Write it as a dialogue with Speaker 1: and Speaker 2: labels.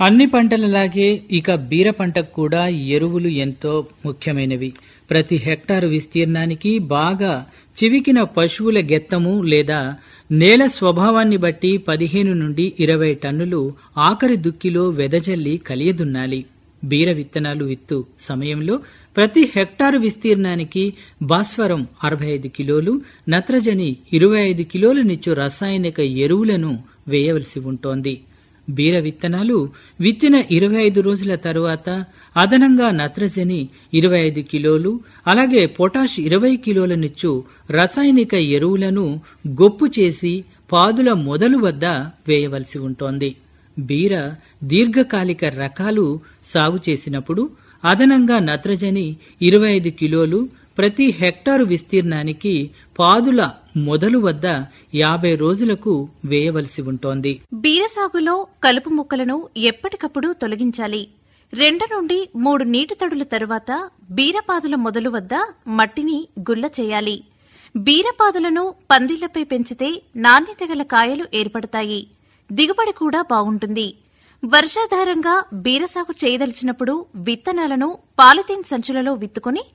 Speaker 1: అన్ని పంటలలాగే ఇక బీర పంటకు కూడా ఎరువులు ఎంతో ముఖ్యమైనవి ప్రతి హెక్టారు విస్తీర్ణానికి బాగా చివికిన పశువుల గెత్తము లేదా నేల స్వభావాన్ని బట్టి పదిహేను నుండి ఇరవై టన్నులు ఆఖరి దుక్కిలో వెదజల్లి కలియదున్నాలి బీర విత్తనాలు విత్తు సమయంలో ప్రతి హెక్టారు విస్తీర్ణానికి భాస్వరం అరవై ఐదు కిలోలు నత్రజని ఇరవై ఐదు కిలోలనిచ్చు రసాయనిక ఎరువులను వేయవలసి ఉంటోంది బీర విత్తనాలు విత్తిన ఇరవై ఐదు రోజుల తరువాత అదనంగా నత్రజని ఇరవై ఐదు కిలోలు అలాగే పొటాష్ ఇరవై కిలోలనిచ్చు రసాయనిక ఎరువులను గొప్పు చేసి పాదుల మొదలు వద్ద వేయవలసి ఉంటోంది బీర దీర్ఘకాలిక రకాలు సాగు చేసినప్పుడు అదనంగా నత్రజని ఇరవై ఐదు కిలోలు ప్రతి హెక్టారు విస్తీర్ణానికి పాదుల మొదలు వద్ద యాభై రోజులకు వేయవలసి ఉంటోంది
Speaker 2: బీర సాగులో కలుపు మొక్కలను ఎప్పటికప్పుడు తొలగించాలి రెండు నుండి మూడు నీటి తడుల తరువాత బీరపాదుల మొదలు వద్ద మట్టిని గుల్ల చేయాలి బీరపాదులను పందిళ్లపై పెంచితే నాణ్యత గల కాయలు ఏర్పడతాయి దిగుబడి కూడా బాగుంటుంది వర్షాధారంగా బీరసాగు చేయదలిచినప్పుడు విత్తనాలను పాలిథీన్ సంచులలో విత్తుకొని